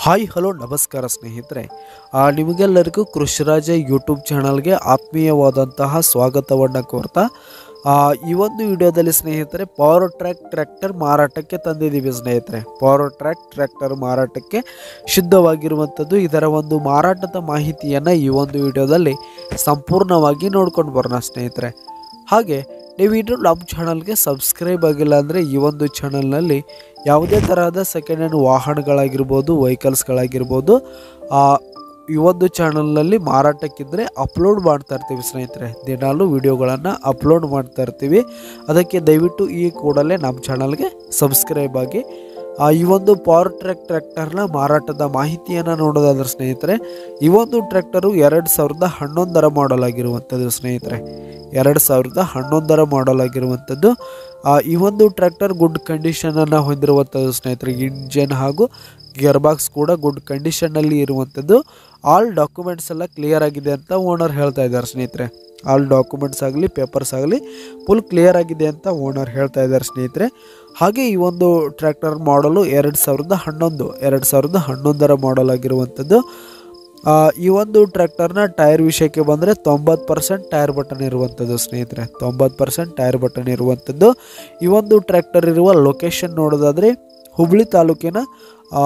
hi hello ನಮಸ್ಕಾರ ಸ್ನೇಹಿತರೆ ಆ, ನಿಮಗೆಲ್ಲರಿಗೂ ಕೃಷಿರಾಜ ಯೂಟ್ಯೂಬ್ ಚಾನಲ್ಗೆ ಆತ್ಮೀಯವಾದಂತಹ ಸ್ವಾಗತವನ್ನು ಕೋರ್ತಾ ಆ, ಈ ಒಂದು ವಿಡಿಯೋದಲ್ಲಿ ಸ್ನೇಹಿತರೆ ಪವರ್ ಟ್ರ್ಯಾಕ್ ಟ್ರ್ಯಾಕ್ಟರ್ ಮಾರಾಟಕ್ಕೆ ತಂದಿದ್ದೀವಿ ಸ್ನೇಹಿತರೆ ಪವರ್ ಟ್ರ್ಯಾಕ್ ಟ್ರ್ಯಾಕ್ಟರ್ ಮಾರಾಟಕ್ಕೆ ಸಿದ್ಧವಾಗಿರುವಂಥದ್ದು ಇದರ ಒಂದು ಮಾರಾಟದ ಮಾಹಿತಿಯನ್ನು ಈ ಒಂದು ವಿಡಿಯೋದಲ್ಲಿ ಸಂಪೂರ್ಣವಾಗಿ ನೋಡ್ಕೊಂಡು ಬರೋಣ ಸ್ನೇಹಿತರೆ ಹಾಗೆ ನೀವು ಇನ್ನು ನಮ್ಮ ಚಾನಲ್ಗೆ ಸಬ್ಸ್ಕ್ರೈಬ್ ಆಗಿಲ್ಲ ಅಂದರೆ ಈ ಒಂದು ಚಾನಲ್ನಲ್ಲಿ ಯಾವುದೇ ತರಹದ ಸೆಕೆಂಡ್ ಹ್ಯಾಂಡ್ ವಾಹನಗಳಾಗಿರ್ಬೋದು ವೆಹಿಕಲ್ಸ್ಗಳಾಗಿರ್ಬೋದು ಆ, ಈ ಒಂದು ಚಾನಲ್ನಲ್ಲಿ ಮಾರಾಟಕ್ಕಿದ್ರೆ ಅಪ್ಲೋಡ್ ಮಾಡ್ತಾ ಇರ್ತೀವಿ ಸ್ನೇಹಿತರೆ ದಿನಾಲೂ ವಿಡಿಯೋಗಳನ್ನು ಅಪ್ಲೋಡ್ ಮಾಡ್ತಾ ಇರ್ತೀವಿ ಅದಕ್ಕೆ ದಯವಿಟ್ಟು ಈ ಕೂಡಲೇ ನಮ್ಮ ಚಾನಲ್ಗೆ ಸಬ್ಸ್ಕ್ರೈಬ್ ಆಗಿ ಆ, ಈ ಒಂದು ಪವರ್ ಟ್ರ್ಯಾಕ್ ಟ್ರ್ಯಾಕ್ಟರ್ನ ಮಾರಾಟದ ಮಾಹಿತಿಯನ್ನು ನೋಡೋದಾದ್ರೆ ಸ್ನೇಹಿತರೆ ಈ ಒಂದು ಟ್ರ್ಯಾಕ್ಟರು ಎರಡು ಸಾವಿರದ ಹನ್ನೊಂದರ ಮಾಡಲ್ ಆಗಿರುವಂಥದ್ದು ಸ್ನೇಹಿತರೆ ಎರಡು ಸಾವಿರದ ಹನ್ನೊಂದರ ಮಾಡಲ್ ಆಗಿರುವಂಥದ್ದು ಆ, ಈ ಒಂದು ಟ್ರ್ಯಾಕ್ಟರ್ ಗುಡ್ ಕಂಡೀಷನನ್ನು ಹೊಂದಿರುವಂಥದ್ದು ಸ್ನೇಹಿತರೆ ಇಂಜನ್ ಹಾಗೂ ಗೇರ್ ಬಾಕ್ಸ್ ಕೂಡ ಗುಡ್ ಕಂಡೀಷನ್ನಲ್ಲಿ ಇರುವಂಥದ್ದು ಆಲ್ ಡಾಕ್ಯುಮೆಂಟ್ಸ್ ಎಲ್ಲ ಕ್ಲಿಯರ್ ಆಗಿದೆ ಅಂತ ಓನರ್ ಹೇಳ್ತಾ ಇದ್ದಾರೆ ಸ್ನೇಹಿತರೆ ಆಲ್ ಡಾಕ್ಯುಮೆಂಟ್ಸ್ ಆಗಲಿ ಪೇಪರ್ಸ್ ಆಗಲಿ ಫುಲ್ ಕ್ಲಿಯರ್ ಆಗಿದೆ ಅಂತ ಓನರ್ ಹೇಳ್ತಾ ಇದ್ದಾರೆ ಸ್ನೇಹಿತರೆ ಹಾಗೆ ಈ ಒಂದು ಟ್ರ್ಯಾಕ್ಟರ್ ಮಾಡಲು ಎರಡು ಸಾವಿರದ ಹನ್ನೊಂದು ಎರಡು ಸಾವಿರದ ಹನ್ನೊಂದರ ಮಾಡಲ್ ಆಗಿರುವಂಥದ್ದು ಆ, ಈ ಒಂದು ಟ್ರ್ಯಾಕ್ಟರ್ನ ಟೈರ್ ವಿಷಯಕ್ಕೆ ಬಂದರೆ ತೊಂಬತ್ತು ಪರ್ಸೆಂಟ್ ಟೈರ್ ಬಟನ್ ಇರುವಂಥದ್ದು ಸ್ನೇಹಿತರೆ ತೊಂಬತ್ತು ಪರ್ಸೆಂಟ್ ಟೈರ್ ಬಟನ್ ಇರುವಂಥದ್ದು ಈ ಒಂದು ಟ್ರ್ಯಾಕ್ಟರ್ ಇರುವ ಲೊಕೇಶನ್ ನೋಡೋದಾದರೆ ಹುಬ್ಳಿ ತಾಲೂಕಿನ ಆ,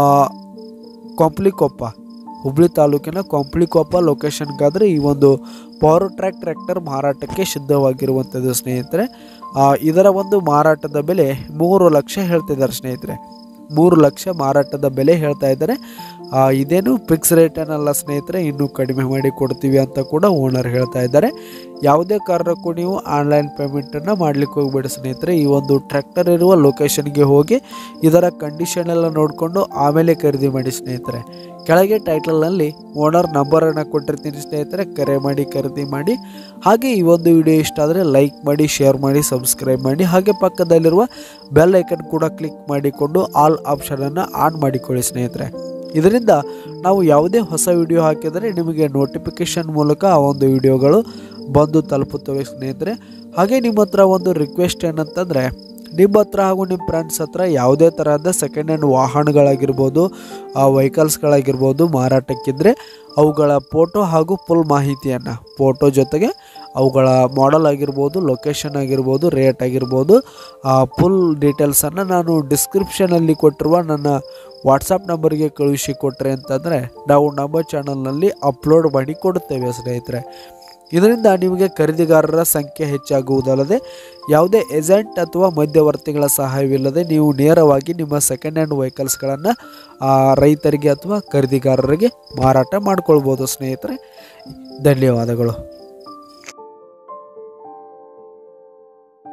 ಕೊಂಪ್ಲಿಕೊಪ್ಪ ಹುಬ್ಳಿ ತಾಲೂಕಿನ ಕೊಂಪ್ಲಿಕೊಪ್ಪ ಲೊಕೇಶನ್ಗಾದರೆ ಈ ಒಂದು ಪವರ್ ಟ್ರ್ಯಾಕ್ ಟ್ರ್ಯಾಕ್ಟರ್ ಮಾರಾಟಕ್ಕೆ ಸಿದ್ಧವಾಗಿರುವಂಥದ್ದು ಸ್ನೇಹಿತರೆ ಆ, ಇದರ ಒಂದು ಮಾರಾಟದ ಬೆಲೆ ಮೂರು ಲಕ್ಷ ಹೇಳ್ತಿದ್ದಾರೆ ಸ್ನೇಹಿತರೆ ಮೂರು ಲಕ್ಷ ಮಾರಾಟದ ಬೆಲೆ ಹೇಳ್ತಾ ಇದ್ದಾರೆ ಆ, ಇದೇನು ಫಿಕ್ಸ್ ರೇಟ್ ಏನಲ್ಲ ಸ್ನೇಹಿತರೆ ಇನ್ನೂ ಕಡಿಮೆ ಮಾಡಿ ಕೊಡ್ತೀವಿ ಅಂತ ಕೂಡ ಓನರ್ ಹೇಳ್ತಾ ಇದ್ದಾರೆ ಯಾವುದೇ ಕಾರಣಕ್ಕೂ ನೀವು ಆನ್ಲೈನ್ ಪೇಮೆಂಟನ್ನು ಮಾಡಲಿಕ್ಕೆ ಹೋಗ್ಬೇಡಿ ಸ್ನೇಹಿತರೆ ಈ ಒಂದು ಟ್ರ್ಯಾಕ್ಟರ್ ಇರುವ ಲೊಕೇಶನ್ಗೆ ಹೋಗಿ ಇದರ ಕಂಡೀಷನ್ ಎಲ್ಲ ನೋಡಿಕೊಂಡು ಆಮೇಲೆ ಖರೀದಿ ಮಾಡಿ ಸ್ನೇಹಿತರೆ ಕೆಳಗೆ ಟೈಟಲ್ನಲ್ಲಿ ಓನರ್ ನಂಬರನ್ನು ಕೊಟ್ಟಿರ್ತೀನಿ ಸ್ನೇಹಿತರೆ ಕರೆ ಮಾಡಿ ಖರೀದಿ ಮಾಡಿ ಹಾಗೆ ಈ ಒಂದು ವಿಡಿಯೋ ಇಷ್ಟ ಆದರೆ ಲೈಕ್ ಮಾಡಿ ಶೇರ್ ಮಾಡಿ ಸಬ್ಸ್ಕ್ರೈಬ್ ಮಾಡಿ ಹಾಗೆ ಪಕ್ಕದಲ್ಲಿರುವ ಬೆಲ್ ಐಕನ್ ಕೂಡ ಕ್ಲಿಕ್ ಮಾಡಿಕೊಂಡು ಆಲ್ ಆಪ್ಷನನ್ನು ಆನ್ ಮಾಡಿಕೊಳ್ಳಿ ಸ್ನೇಹಿತರೆ ಇದರಿಂದ ನಾವು ಯಾವುದೇ ಹೊಸ ವಿಡಿಯೋ ಹಾಕಿದರೆ ನಿಮಗೆ ನೋಟಿಫಿಕೇಷನ್ ಮೂಲಕ ಆ ಒಂದು ವಿಡಿಯೋಗಳು ಬಂದು ತಲುಪುತ್ತವೆ ಸ್ನೇಹಿತರೆ ಹಾಗೆ ನಿಮ್ಮ ಹತ್ರ ಒಂದು ರಿಕ್ವೆಸ್ಟ್ ಏನಂತಂದರೆ ನಿಮ್ಮ ಹತ್ರ ಹಾಗೂ ನಿಮ್ಮ ಫ್ರೆಂಡ್ಸ್ ಹತ್ರ ಯಾವುದೇ ತರಹದ ಸೆಕೆಂಡ್ ಹ್ಯಾಂಡ್ ವಾಹನಗಳಾಗಿರ್ಬೋದು ಆ ವೆಹಿಕಲ್ಸ್ಗಳಾಗಿರ್ಬೋದು ಮಾರಾಟಕ್ಕಿದ್ರೆ ಅವುಗಳ ಫೋಟೋ ಹಾಗೂ ಫುಲ್ ಮಾಹಿತಿಯನ್ನು ಫೋಟೋ ಜೊತೆಗೆ ಅವುಗಳ ಮಾಡೆಲ್ ಆಗಿರ್ಬೋದು ಲೊಕೇಶನ್ ಆಗಿರ್ಬೋದು ರೇಟ್ ಆಗಿರ್ಬೋದು ಫುಲ್ ಡೀಟೇಲ್ಸನ್ನು ನಾನು ಡಿಸ್ಕ್ರಿಪ್ಷನಲ್ಲಿ ಕೊಟ್ಟಿರುವ ನನ್ನ ವಾಟ್ಸಪ್ ನಂಬರ್ಗೆ ಕಳುಹಿಸಿ ಕೊಟ್ಟರೆ ಅಂತಂದರೆ ನಾವು ನಮ್ಮ ಚಾನಲ್ನಲ್ಲಿ ಅಪ್ಲೋಡ್ ಮಾಡಿ ಕೊಡುತ್ತೇವೆ ಸ್ನೇಹಿತರೆ ಇದರಿಂದ ನಿಮಗೆ ಖರೀದಿಗಾರರ ಸಂಖ್ಯೆ ಹೆಚ್ಚಾಗುವುದಲ್ಲದೆ ಯಾವುದೇ ಏಜೆಂಟ್ ಅಥವಾ ಮಧ್ಯವರ್ತಿಗಳ ಸಹಾಯವಿಲ್ಲದೆ ನೀವು ನೇರವಾಗಿ ನಿಮ್ಮ ಸೆಕೆಂಡ್ ಹ್ಯಾಂಡ್ ವೆಹಿಕಲ್ಸ್ಗಳನ್ನು ರೈತರಿಗೆ ಅಥವಾ ಖರೀದಿಗಾರರಿಗೆ ಮಾರಾಟ ಮಾಡ್ಕೊಳ್ಬೋದು ಸ್ನೇಹಿತರೆ ಧನ್ಯವಾದಗಳು